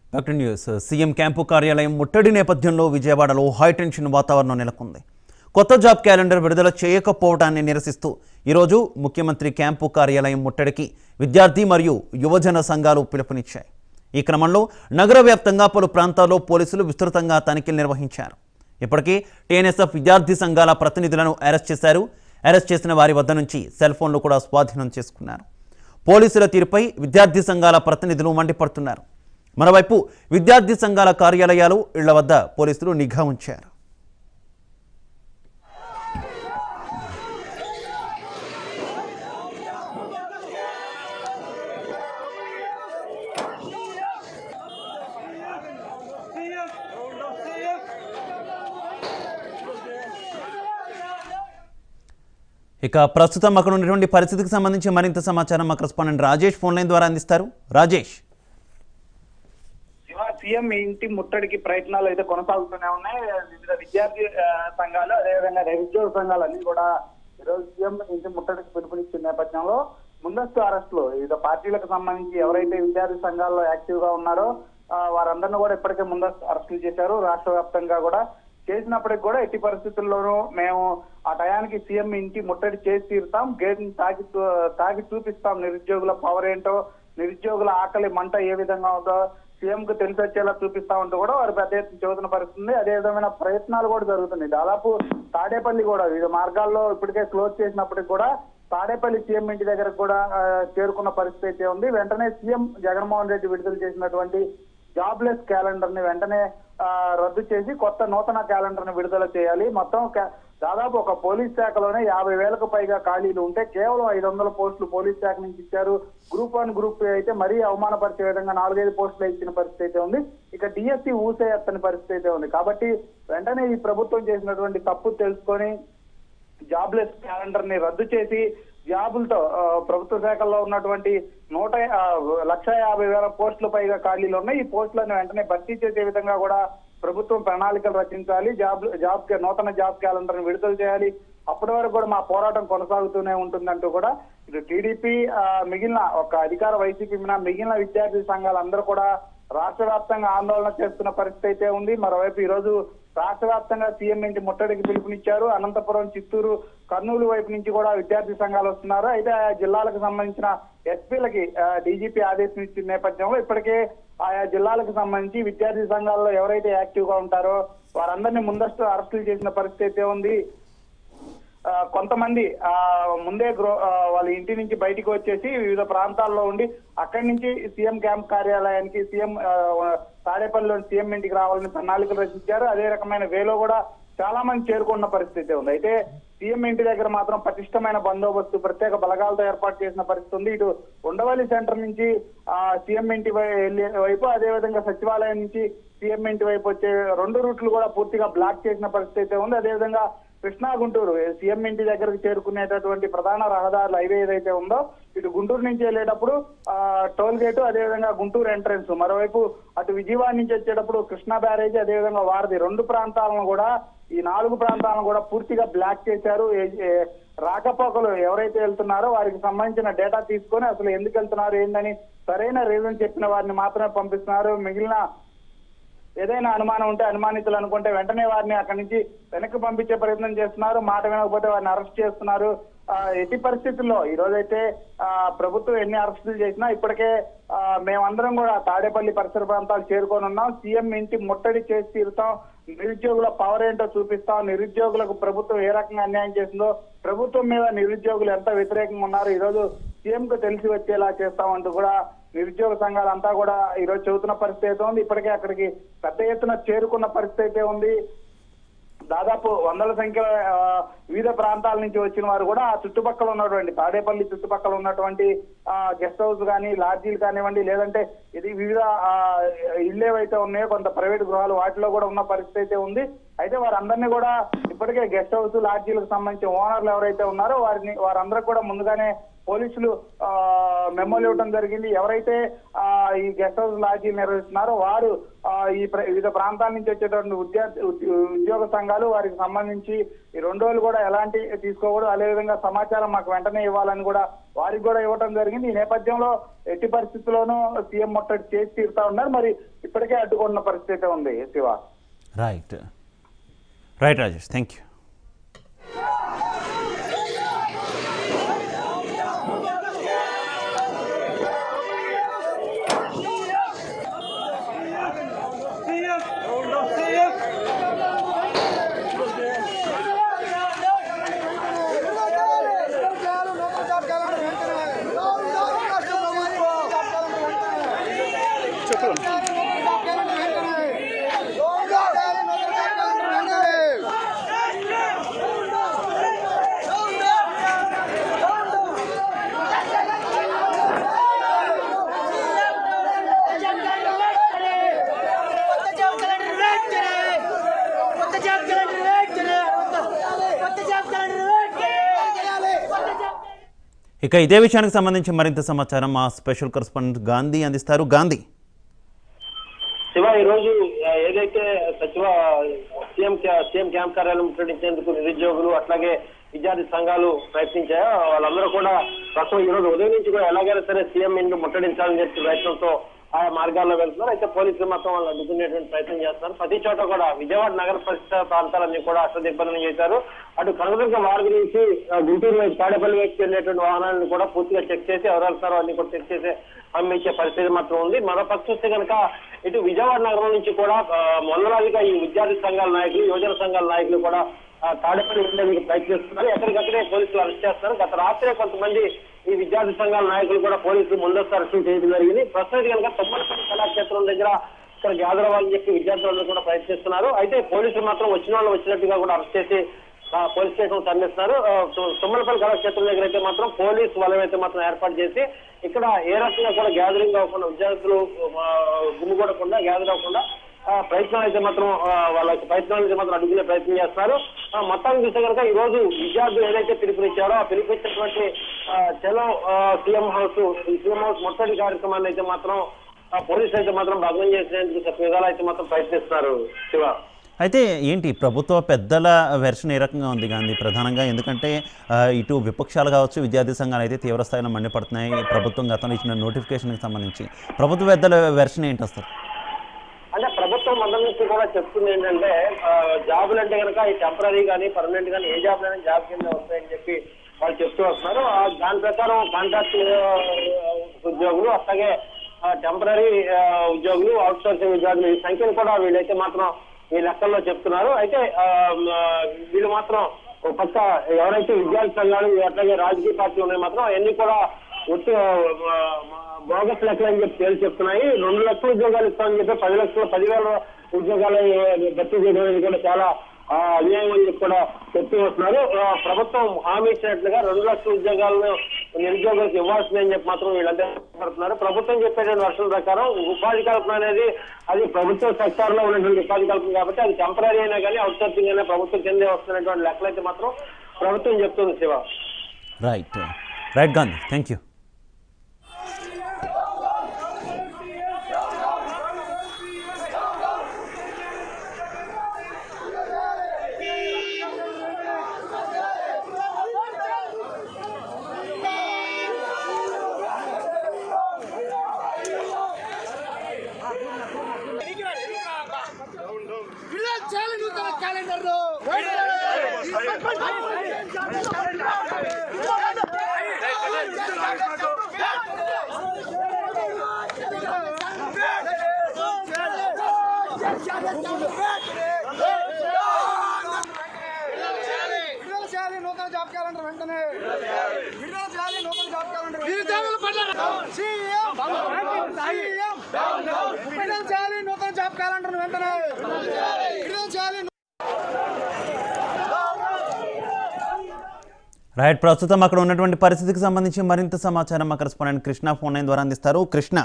doctor news CM camp కార్యాలయం ముట్టడి నేపథ్యంలో విజయవాడలో హైటెన్షన్ వాతావరణం నెలకొంది కొత్త జాబ్ క్యాలెండర్ విడుదల చేయకపోవడాన్ని నిరసిస్తూ ఈరోజు ముఖ్యమంత్రి క్యాంపు కార్యాలయం ముట్టడికి విద్యార్థి మరియు యువజన సంఘాలు పిలుపునిచ్చాయి ఈ క్రమంలో నగర వ్యాప్తంగా పలు ప్రాంతాల్లో పోలీసులు విస్తృతంగా తనిఖీలు నిర్వహించారు ఇప్పటికీ టీఎన్ఎస్ఎఫ్ విద్యార్థి సంఘాల ప్రతినిధులను అరెస్ట్ చేశారు అరెస్ట్ చేసిన వారి వద్ద నుంచి సెల్ ఫోన్లు కూడా స్వాధీనం చేసుకున్నారు పోలీసుల తీరుపై విద్యార్థి సంఘాల ప్రతినిధులు మండిపడుతున్నారు మరోవైపు విద్యార్థి సంఘాల కార్యాలయాలు ఇళ్ల వద్ద పోలీసులు నిఘా ఉంచారు ఇక ప్రస్తుతం అక్కడ ఉన్నటువంటి పరిస్థితికి సంబంధించి మరింత సమాచారం మా కరెస్పాండెంట్ రాజేష్ ఫోన్ లైన్ ద్వారా అందిస్తారు రాజేష్ శివ సీఎం ఇంటి ముట్టడికి ప్రయత్నాలు అయితే కొనసాగుతూనే ఉన్నాయి వివిధ విద్యార్థి ఆ, సంఘాలు అదేవిధంగా నిరుద్యోగ సంఘాలు అన్ని కూడా ఈరోజు సీఎం ఇంటి ముట్టడికి పిలుపునిచ్చిన నేపథ్యంలో ముందస్తు అరెస్టులు వివిధ పార్టీలకు సంబంధించి ఎవరైతే విద్యార్థి సంఘాల్లో యాక్టివ్ గా ఉన్నారో ఆ, వారందరిని కూడా ఇప్పటికే ముందస్తు అరెస్టులు చేశారు రాష్ట్ర వ్యాప్తంగా కూడా చేసినప్పటికి కూడా ఎట్టి పరిస్థితుల్లోనూ మేము ఆ టయానికి సీఎం ఇంటి ముట్టడి చేసి తీరుతాం గేట్ తాకి చూ- తాకి చూపిస్తాం నిరుద్యోగుల పవర్ ఏంటో నిరుద్యోగుల ఆకలి మంట ఏ విధంగా ఉందో సీఎం కు తెలిసి వచ్చేలా చూపిస్తామంటూ కూడా వారు పెద్ద ఎత్తున చెబుతున్న పరిస్థితి ఉంది అదే విధమైన ప్రయత్నాలు కూడా జరుగుతున్నాయి దాదాపు తాడేపల్లి కూడా వివిధ మార్గాల్లో ఇప్పటికే క్లోజ్ చేసినప్పటికి కూడా తాడేపల్లి సీఎం ఇంటి దగ్గర కూడా ఆ, చేరుకున్న పరిస్థితి అయితే ఉంది వెంటనే సీఎం జగన్మోహన్ రెడ్డి విడుదల చేసినటువంటి జాబ్లెస్ క్యాలెండర్ ని వెంటనే ఆ, రద్దు చేసి కొత్త నూతన క్యాలెండర్ ని విడుదల చేయాలి మొత్తం కా- దాదాపు ఒక పోలీస్ శాఖలోనే యాభై వేలకు పైగా ఖాళీలు ఉంటే కేవలం ఐదు వందల పోస్టులు పోలీస్ శాఖ నుంచి ఇచ్చారు గ్రూప్ వన్ గ్రూప్ టూ అయితే మరీ అవమానపరిచే విధంగా నాలుగైదు పోస్టులు ఇచ్చిన పరిస్థితి అయితే ఉంది ఇక డిఎస్సి ఊసే ఎత్తని పరిస్థితి అయితే ఉంది కాబట్టి వెంటనే ఈ ప్రభుత్వం చేసినటువంటి తప్పు తెలుసుకొని జాబ్లెస్ క్యాలెండర్ ని రద్దు చేసి జాబులతో ఆ, ప్రభుత్వ శాఖల్లో ఉన్నటువంటి నూట ఆ, లక్ష యాభై వేల పోస్టుల పైగా ఖాళీలు ఉన్నాయి ఈ పోస్టులను వెంటనే భర్తీ చేసే విధంగా కూడా ప్రభుత్వం ప్రణాళికలు రచించాలి జాబ్ జాబ్ కే- నూతన జాబ్ క్యాలెండర్ ని విడుదల చేయాలి అప్పటి వరకు కూడా మా పోరాటం కొనసాగుతూనే ఉంటుందంటూ కూడా ఇటు టీడీపీ మిగిలిన ఒక అధికార వైసీపీ మినహా మిగిలిన విద్యార్థి సంఘాలు అందరూ కూడా రాష్ట్ర వ్యాప్తంగా ఆందోళన చేస్తున్న పరిస్థితి అయితే ఉంది మరోవైపు ఈ రోజు రాష్ట్ర వ్యాప్తంగా సీఎం ఇంటి ముట్టడికి పిలుపునిచ్చారు అనంతపురం చిత్తూరు కర్నూలు వైపు నుంచి కూడా విద్యార్థి సంఘాలు వస్తున్నారు అయితే ఆయా జిల్లాలకు సంబంధించిన ఎస్పీలకి డీజీపీ ఆదేశం ఇచ్చిన నేపథ్యంలో ఇప్పటికే ఆయా జిల్లాలకు సంబంధించి విద్యార్థి సంఘాల్లో ఎవరైతే యాక్టివ్ గా ఉంటారో వారందరినీ ముందస్తు అరెస్టులు చేసిన పరిస్థితి అయితే ఉంది ఆ, కొంతమంది ఆ ముందే గ్రో ఆ, వాళ్ళ ఇంటి నుంచి బయటికి వచ్చేసి వివిధ ప్రాంతాల్లో ఉండి అక్కడి నుంచి సీఎం క్యాంప్ కార్యాలయానికి సీఎం ఆ, తాడేపల్లిలోని సీఎం ఇంటికి రావాలని ప్రణాళికలు రచించారు అదే రకమైన వేలో కూడా చాలా మంది చేరుకున్న పరిస్థితి ఉంది అయితే సీఎం ఇంటి దగ్గర మాత్రం పటిష్టమైన బందోబస్తు ప్రత్యేక బలగాలతో ఏర్పాటు చేసిన పరిస్థితి ఉంది ఇటు ఉండవల్లి సెంటర్ నుంచి ఆ సీఎం ఇంటి వై- వెళ్ళే వైపు అదే విధంగా సచివాలయం నుంచి సీఎం ఇంటి వైపు వచ్చే రెండు రూట్లు కూడా పూర్తిగా బ్లాక్ చేసిన పరిస్థితి అయితే ఉంది అదేవిధంగా కృష్ణా గుంటూరు సీఎం ఇంటి దగ్గరకు చేరుకునేటటువంటి ప్రధాన రహదారులు హైవే ఏదైతే ఉందో ఇటు గుంటూరు నుంచి వెళ్ళేటప్పుడు ఆ టోల్ గేట్ అదేవిధంగా గుంటూరు ఎంట్రన్స్ మరోవైపు అటు విజయవాడ నుంచి వచ్చేటప్పుడు కృష్ణా బ్యారేజ్ అదేవిధంగా వారధి రెండు ప్రాంతాలను కూడా ఈ నాలుగు ప్రాంతాలను కూడా పూర్తిగా బ్లాక్ చేశారు ఏ- ఏ- రాకపోకలు ఎవరైతే వెళ్తున్నారో వారికి సంబంధించిన డేటా తీసుకొని అసలు ఎందుకు వెళ్తున్నారు ఏందని సరైన రీజన్ చెప్పిన వారిని మాత్రమే పంపిస్తున్నారు మిగిలిన ఏదైనా అనుమానం ఉంటే అనుమానితులు అనుకుంటే వెంటనే వారిని అక్కడి నుంచి వెనక్కి పంపించే ప్రయత్నం చేస్తున్నారు మాట వినకపోతే వారిని అరెస్ట్ చేస్తున్నారు ఆ, ఎట్టి పరిస్థితుల్లో ఈ రోజైతే ఆ, ప్రభుత్వం ఎన్ని అరెస్టులు చేసినా ఇప్పటికే ఆ, మేమందరం కూడా తాడేపల్లి పరిసర ప్రాంతాలు చేరుకొని ఉన్నాం సీఎం ఇంటి ముట్టడి చేసి తీరుతాం నిరుద్యోగుల పవర్ ఏంటో చూపిస్తాం నిరుద్యోగులకు ప్రభుత్వం ఏ రకంగా అన్యాయం చేసిందో ప్రభుత్వం మీద నిరుద్యోగులు ఎంత వ్యతిరేకంగా ఉన్నారు ఈ రోజు సీఎం కు తెలిసి వచ్చేలా చేస్తామంటూ కూడా నిరుద్యోగ సంఘాలంతా కూడా ఈ రోజు చెబుతున్న పరిస్థితి అయితే ఉంది ఇప్పటికే అక్కడికి పెద్ద ఎత్తున చేరుకున్న పరిస్థితి అయితే ఉంది దాదాపు వందల సంఖ్యలో ఆ, వివిధ ప్రాంతాల నుంచి వచ్చిన వారు కూడా ఆ చుట్టుపక్కల ఉన్నటువంటి తాడేపల్లి చుట్టుపక్కల ఉన్నటువంటి గెస్ట్ హౌస్ కానీ లాడ్జీలు కానివ్వండి లేదంటే ఇది వివిధ ఆ, ఇళ్ళు ఏవైతే ఉన్నాయో కొంత ప్రైవేట్ గృహాలు వాటిలో కూడా ఉన్న పరిస్థితి అయితే ఉంది అయితే వారందరినీ కూడా ఇప్పటికే గెస్ట్ హౌస్ లాడ్జీలకు సంబంధించిన ఓనర్లు ఎవరైతే ఉన్నారో వారిని వారందరూ కూడా ముందుగానే పోలీసులు ఆ, మెమోలు ఇవ్వడం జరిగింది ఎవరైతే ఆ ఈ గెస్ట్ హౌస్ లాడ్జీ నిర్వహిస్తున్నారో వారు ఆ, ఈ ప్ర- వివిధ ప్రాంతాల నుంచి వచ్చేటువంటి విద్యార్థి ఉద్య- ఉద్యోగ సంఘాలు వారికి సంబంధించి ఈ రెండు రోజులు కూడా ఎలాంటి తీసుకోకూడదు అదేవిధంగా సమాచారం మాకు వెంటనే ఇవ్వాలని కూడా వారికి కూడా ఇవ్వడం జరిగింది ఈ నేపథ్యంలో ఎట్టి పరిస్థితుల్లోనూ సీఎం ముట్టడి చేసి తీరుతా ఉన్నారు మరి ఇప్పటికే అడ్డుకున్న పరిస్థితి ఉంది Shiva right right Rajesh thank you ఇక ఇదే విషయానికి సంబంధించి మరింత సమాచారం మా స్పెషల్ కరస్పాండెంట్ గాంధీ అందిస్తారు గాంధీ శివ ఈ రోజు ఆ, ఏదైతే సచివ సీఎం క్యా- సీఎం క్యాంప్ కార్యాలయం ముట్టడించేందుకు నిరుద్యోగులు అట్లాగే విద్యార్థి సంఘాలు ప్రయత్నించాయో వాళ్ళందరూ కూడా ప్రస్తుతం ఈ రోజు ఉదయం నుంచి కూడా ఎలాగైనా సరే సీఎం ఇంటి ముట్టడించాలని చెప్పి ప్రయత్నంతో ఆయా మార్గాల్లో వెళ్తున్నారు అయితే పోలీసులు మాత్రం వాళ్ళు అడ్డుకునేటువంటి ప్రయత్నం చేస్తున్నారు ప్రతి చోట కూడా విజయవాడ నగర పరిసర ప్రాంతాలన్నీ కూడా అష్టదిగ్బంధనం చేశారు అటు కనకదుర్గ మార్గం నుంచి ఆ, గుంటూరు వైపు తాడేపల్లి వైపు వెళ్ళేటువంటి వాహనాలను కూడా పూర్తిగా చెక్ చేసి ఎవరు వెళ్తారో అన్ని కూడా చెక్ చేసి పంపించే పరిస్థితి మాత్రం ఉంది మరో పక్క చూస్తే కనుక ఇటు విజయవాడ నగరం నుంచి కూడా ఆ, మొదలాదిగా ఈ విద్యార్థి సంఘాల నాయకులు యువజన సంఘాల నాయకులు కూడా ఆ, తాడేపల్లి వెళ్ళేందుకు ప్రయత్నిస్తున్నారు ఎక్కడికక్కడే పోలీసులు అరెస్ట్ చేస్తారు గత రాత్రే కొంతమంది ఈ విద్యార్థి సంఘాల నాయకులు కూడా పోలీసులు ముందస్తు అరెస్టు చేయడం జరిగింది ప్రస్తుతం కనుక తొమ్మలపల్లి కళాక్షేత్రం దగ్గర ఇక్కడ గ్యాదర్ అవ్వాలని చెప్పి విద్యార్థులందరూ కూడా ప్రయత్నిస్తున్నారు అయితే పోలీసులు మాత్రం వచ్చిన వాళ్ళు వచ్చినట్టుగా కూడా అరెస్ట్ చేసి ఆ, పోలీస్ స్టేషన్ తరలిస్తున్నారు ఆ, తుమ్- తుమ్మలపల్లి కళాక్షేత్రం దగ్గర అయితే మాత్రం పోలీస్ వలయం అయితే మాత్రం ఏర్పాటు చేసి ఇక్కడ ఏ రకంగా కూడా గ్యాదరింగ్ అవ్వకుండా విద్యార్థులు ఆ, గుమ్మిగూడకుండా గ్యాదర్ అవ్వకుండా ఆ, ప్రయత్నాలు అయితే మాత్రం ఆ, వాళ్ళ ప్రయత్నాలు అయితే మాత్రం అడుగునే ప్రయత్నం చేస్తున్నారు ఆ, మొత్తానికి చూస్తే కనుక ఈ రోజు విద్యార్థులు ఏదైతే పిలుపునిచ్చారో ఆ పిలుపునిచ్చినటువంటి ఆ, చలో ఆ, సీఎం హౌస్ ఈ సీఎం హౌస్ మొట్టటి కార్యక్రమాన్ని అయితే మాత్రం ఆ, పోలీసులు అయితే మాత్రం భగ్నం చేసేందుకు శత విధాలు అయితే మాత్రం ప్రయత్నిస్తున్నారు శివ అయితే ఏంటి ప్రభుత్వ పెద్దల వెర్షన్ ఏ రకంగా ఉంది గాంధీ ప్రధానంగా ఎందుకంటే ఆ, ఇటు విపక్షాలు కావచ్చు విద్యార్థి సంఘాలు అయితే తీవ్ర స్థాయిలో మండిపడుతున్నాయి ప్రభుత్వం గతంలో ఇచ్చిన నోటిఫికేషన్కి సంబంధించి ప్రభుత్వ పెద్దల వెర్షన్ ఏంటి అసలు అంటే ప్రభుత్వం మొదటి నుంచి కూడా చెప్తుంది ఏంటంటే ఆ, జాబులు అంటే కనుక ఈ టెంపరీ కానీ పర్మనెంట్ కానీ ఏ జాబ్ అయినా జాబ్ కింద వస్తాయని చెప్పి వాళ్ళు చెప్తూ వస్తున్నారు ఆ, దాని ప్రకారం కాంట్రాక్ట్ ఉద్యోగులు అట్లాగే టెంపరీ ఉద్యోగులు అవుట్ సోర్సింగ్ ఉద్యోగులు ఈ సంఖ్యను కూడా వీళ్ళైతే మాత్రం ఈ లెక్కల్లో చెప్తున్నారు అయితే ఆ, ఆ, వీళ్ళు మాత్రం ఒక పక్క ఎవరైతే విద్యార్థి సంఘాలు అట్లాగే రాజకీయ పార్టీలు ఉన్నాయి మాత్రం అవన్నీ కూడా ఒట్టి బోగస్ లెక్కలు అని చెప్పి తేల్చి చెప్తున్నాయి రెండు లక్షల ఉద్యోగాలు ఇస్తామని చెప్పి పది లక్షల పదివేల ఉద్యోగాలు భర్తీ చేయడం అనేది కూడా చాలా ఆ, అన్యాయం అని చెప్పి కూడా చెప్తూ వస్తున్నారు ఆ, ప్రభుత్వం హామీ ఇచ్చినట్లుగా రెండు లక్షల ఉద్యోగాలను నిరుద్యోగులకు ఇవ్వాల్సిందని చెప్పి మాత్రం వీళ్ళంతా పడుతున్నారు ప్రభుత్వం చెప్పేటువంటి వర్షం ప్రకారం ఉపాధి కల్పన అనేది అది ప్రభుత్వ సెక్టార్ లో ఉన్నటువంటి ఉపాధి కల్పన కాబట్టి అది టెంపరీ అయినా కానీ అవుట్ సోర్సింగ్ అయినా ప్రభుత్వం కిందే వస్తున్నటువంటి లెక్కలు అయితే మాత్రం ప్రభుత్వం చెప్తుంది Shiva right right Gandhi thank you విడుదల చేయాలి నూతన క్యాలెండర్ విడుదల చేయాలి నూతన జాబ్ క్యాలెండర్ వెంటనే విడుదల చేయాలి నూతన జాబ్ క్యాలెండర్ నిరుద్యోగుల పట్ల సీఎం సీఎం విడుదల చేయాలి నూతన జాబ్ క్యాలెండర్ వెంటనే విడుదల చేయాలి రైట్ ప్రస్తుతం అక్కడ ఉన్నటువంటి పరిస్థితికి సంబంధించి మరింత సమాచారం మా కరెస్పాండెంట్ కృష్ణ ఫోన్ లైన్ ద్వారా అందిస్తారు కృష్ణ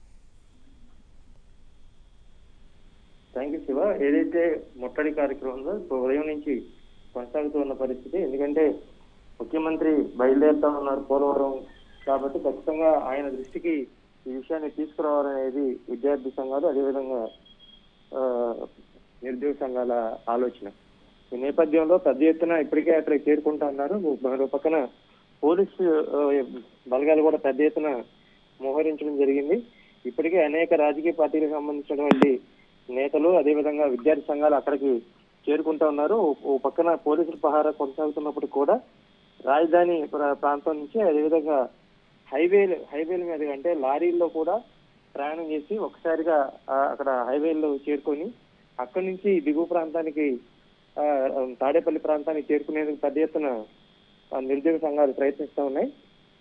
థ్యాంక్ యూ శివ ఏదైతే ముట్టడి కార్యక్రమం ఉందో ఇప్పుడు ఉదయం నుంచి కొనసాగుతూ ఉన్న పరిస్థితి ఎందుకంటే ముఖ్యమంత్రి బయలుదేరుతా ఉన్నారు పోలవరం కాబట్టి ఖచ్చితంగా ఆయన దృష్టికి ఈ విషయం విషయాన్ని తీసుకురావాలనేది విద్యార్థి సంఘాలు అదేవిధంగా ఆ, నిరుద్యోగ సంఘాల ఆలోచన ఈ నేపథ్యంలో పెద్ద ఎత్తున ఇప్పటికే అక్కడికి చేరుకుంటా ఉన్నారు మరో పక్కన పోలీసు ఆ, బలగాలు కూడా పెద్ద ఎత్తున మోహరించడం జరిగింది ఇప్పటికే అనేక రాజకీయ పార్టీలకు సంబంధించినటువంటి నేతలు అదేవిధంగా విద్యార్థి సంఘాలు అక్కడికి చేరుకుంటా ఉన్నారు ఓ- ఓ పక్కన పోలీసుల పహారా కొనసాగుతున్నప్పుడు కూడా రాజధాని ప్ర- ప్రాంతం నుంచి అదేవిధంగా హైవేలు హైవేల మీద అంటే లారీల్లో కూడా ప్రయాణం చేసి ఒకసారిగా ఆ, అక్కడ హైవేల్లో చేరుకొని అక్కడి నుంచి దిగువ ప్రాంతానికి ఆ, తాడేపల్లి ప్రాంతానికి చేరుకునేందుకు పెద్ద ఎత్తున ఆ, నిరుద్యోగ సంఘాలు ప్రయత్నిస్తూ ఉన్నాయి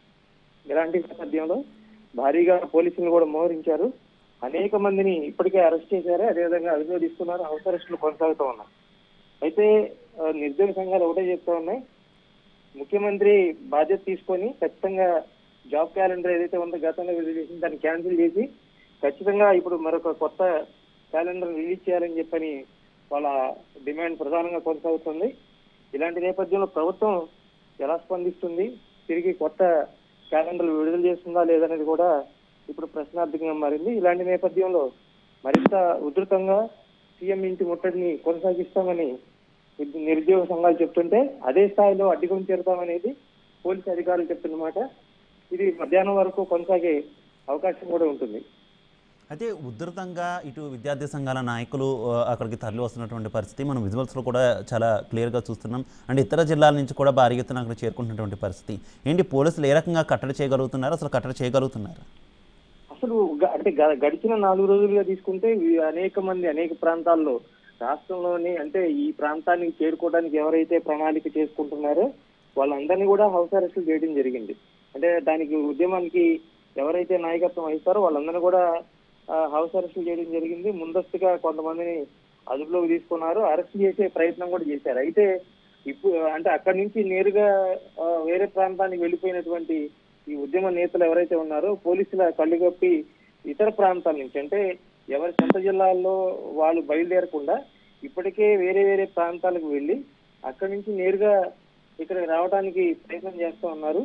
ఇలాంటి నేపథ్యంలో భారీగా పోలీసులు కూడా మోహరించారు అనేక మందిని ఇప్పటికే అరెస్ట్ చేశారు అదేవిధంగా అదుపులో తీసుకున్నారు హౌస్ అరెస్టులు కొనసాగుతూ ఉన్నాయి అయితే ఆ, నిరుద్యోగ సంఘాలు ఒకటే చెప్తా ఉన్నాయి ముఖ్యమంత్రి బాధ్యత తీసుకొని ఖచ్చితంగా జాబ్ క్యాలెండర్ ఏదైతే ఉందో గతంలో విడుదల చేసింది దాన్ని క్యాన్సిల్ చేసి ఖచ్చితంగా ఇప్పుడు మరొక కొత్త క్యాలెండర్ రిలీజ్ చేయాలని చెప్పని వాళ్ళ డిమాండ్ ప్రధానంగా కొనసాగుతుంది ఇలాంటి నేపథ్యంలో ప్రభుత్వం ఎలా స్పందిస్తుంది తిరిగి కొత్త క్యాలెండర్ విడుదల చేస్తుందా లేదనేది కూడా ఇప్పుడు ప్రశ్నార్థకంగా మారింది ఇలాంటి నేపథ్యంలో మరింత ఉధృతంగా సీఎం ఇంటి ముట్టడిని కొనసాగిస్తామని విద్య- నిరుద్యోగ సంఘాలు చెప్తుంటే అదే స్థాయిలో అడ్డుకొని చేరుతామనేది పోలీసు అధికారులు చెప్తున్నమాట ఇది మధ్యాహ్నం వరకు కొనసాగే అవకాశం కూడా ఉంటుంది అయితే ఉధృతంగా ఇటు విద్యార్థి సంఘాల నాయకులు ఆ, అక్కడికి తరలి వస్తున్నటువంటి పరిస్థితి మనం విజువల్స్లో కూడా చాలా క్లియర్గా చూస్తున్నాం అండ్ ఇతర జిల్లాల నుంచి కూడా భారీ ఎత్తున అక్కడ చేరుకుంటున్నటువంటి పరిస్థితి ఏంటి పోలీసులు ఏ రకంగా కట్టడి చేయగలుగుతున్నారు అసలు కట్టడి చేయగలుగుతున్నారు అసలు గ- అంటే గ- గడిచిన నాలుగు రోజులుగా తీసుకుంటే వీ- అనేక మంది అనేక ప్రాంతాల్లో రాష్ట్రంలోని అంటే ఈ ప్రాంతానికి చేరుకోవడానికి ఎవరైతే ప్రణాళిక చేసుకుంటున్నారో వాళ్ళందరినీ కూడా హౌస్ అరెస్టులు చేయడం జరిగింది అంటే దానికి ఉద్యమానికి ఎవరైతే నాయకత్వం వహిస్తారో వాళ్ళందరినీ కూడా ఆ, హౌస్ అరెస్టులు చేయడం జరిగింది ముందస్తుగా కొంతమందిని అదుపులోకి తీసుకున్నారు అరెస్ట్ చేసే ప్రయత్నం కూడా చేశారు అయితే ఇప్పుడు అంటే అక్కడి నుంచి నేరుగా ఆ, వేరే ప్రాంతానికి వెళ్ళిపోయినటువంటి ఈ ఉద్యమ నేతలు ఎవరైతే ఉన్నారో పోలీసుల కళ్ళుగప్పి ఇతర ప్రాంతాల నుంచి అంటే ఎవరి సొంత జిల్లాల్లో వాళ్ళు బయలుదేరకుండా ఇప్పటికే వేరే వేరే ప్రాంతాలకు వెళ్ళి అక్కడి నుంచి నేరుగా ఇక్కడికి రావడానికి ప్రయత్నం చేస్తూ ఉన్నారు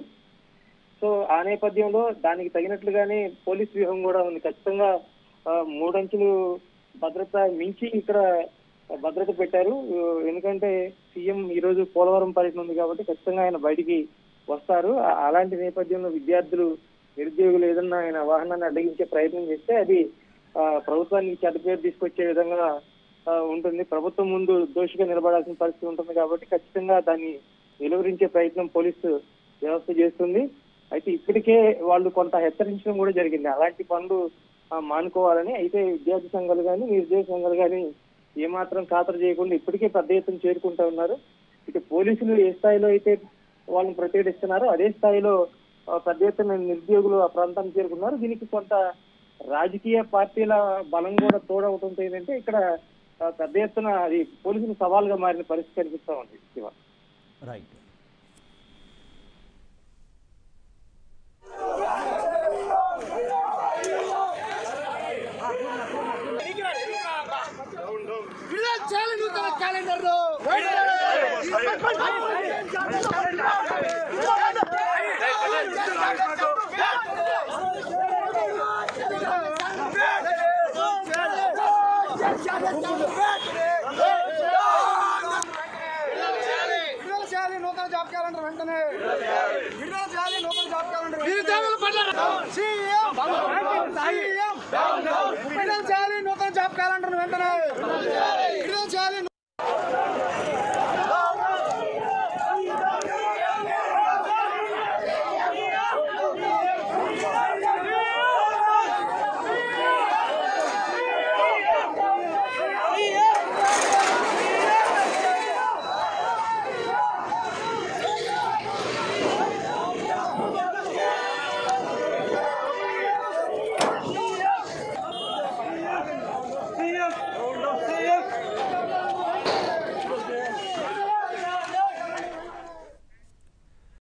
సో ఆ నేపథ్యంలో దానికి తగినట్లుగానే పోలీస్ వ్యూహం కూడా ఉంది ఖచ్చితంగా ఆ, మూడంచులు భద్రత మించి ఇక్కడ భద్రత పెట్టారు ఆ, ఎందుకంటే సీఎం ఈ రోజు పోలవరం పర్యటన ఉంది కాబట్టి ఖచ్చితంగా ఆయన బయటికి వస్తారు ఆ- అలాంటి నేపథ్యంలో విద్యార్థులు నిరుద్యోగులు ఏదన్నా ఆయన వాహనాన్ని అడ్డగించే ప్రయత్నం చేస్తే అది ఆ, ప్రభుత్వానికి చెడ్డ పేరు తీసుకొచ్చే విధంగా ఆ, ఉంటుంది ప్రభుత్వం ముందు దోషిగా నిలబడాల్సిన పరిస్థితి ఉంటుంది కాబట్టి ఖచ్చితంగా దాన్ని నిలువరించే ప్రయత్నం పోలీసు వ్యవస్థ చేస్తుంది అయితే ఇప్పటికే వాళ్ళు కొంత హెచ్చరించడం కూడా జరిగింది అలాంటి పనులు ఆ, మానుకోవాలని అయితే విద్యార్థి సంఘాలు కానీ నిరుద్యోగ సంఘాలు కానీ ఏమాత్రం ఖాతరు చేయకుండా ఇప్పటికే పెద్ద ఎత్తున చేరుకుంటా ఉన్నారు ఇక పోలీసులు ఏ స్థాయిలో అయితే వాళ్ళని ప్రతిఘటిస్తున్నారో అదే స్థాయిలో ఆ, పెద్ద ఎత్తున నిరుద్యోగులు ఆ ప్రాంతానికి చేరుకున్నారు దీనికి కొంత రాజకీయ పార్టీల బలం కూడా తోడవటంతో ఏంటంటే ఇక్కడ ఆ, పెద్ద ఎత్తున అది పోలీసులు సవాల్గా మారిన పరిస్థితి కనిపిస్తా ఉంది శివ రైట్ విడుదల చేయాలి నూతన క్యాలెండర్